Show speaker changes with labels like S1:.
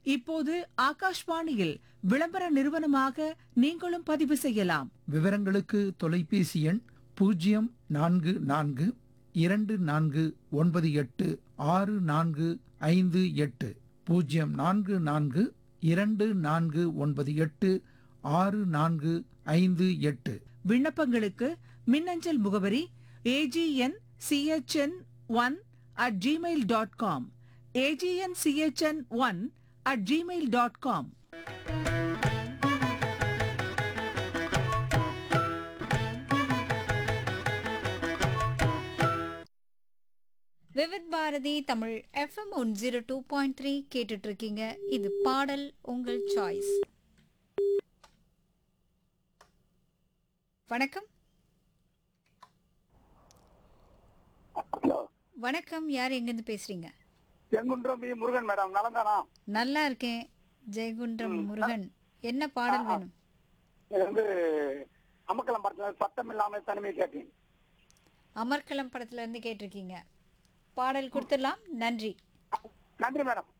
S1: இப்போது ஆகாஷ்வாணியில் விளம்பர நிறுவனமாக நீங்களும் பதிவு செய்யலாம்
S2: விவரங்களுக்கு தொலைபேசி எண் பூஜ்ஜியம் நான்கு நான்கு இரண்டு நான்கு ஒன்பது எட்டு ஆறு நான்கு ஐந்து எட்டு பூஜ்ஜியம் நான்கு நான்கு இரண்டு நான்கு ஒன்பது எட்டு ஆறு நான்கு ஐந்து எட்டு
S1: விண்ணப்பங்களுக்கு மின்னஞ்சல் முகவரி AGN CHN one at Gmail dot com AGN CHN one at Gmail dot com
S3: Vividh Bharati Tamil FM one zero two point three கேட்டுட்டு இருக்கீங்க இது பாடல் உங்கள் சாய்ஸ் வணக்கம்
S4: ஹலோ
S3: வணக்கம் யார் எங்கேருந்து பேசுறீங்க
S4: செங்குன்றம் பி முருகன் மேடம் நலந்தானா
S3: நல்லா இருக்கேன் ஜெயகுண்டம் முருகன் என்ன பாடல் வேணும்
S4: இது வந்து அமக்கலம் படத்துல சத்தம் இல்லாமல் தனிமை கேட்டேன்
S3: அமர்கலம் படத்துல இருந்து கேட்டிருக்கீங்க பாடல் கொடுத்துடலாம் நன்றி
S4: நன்றி மேடம்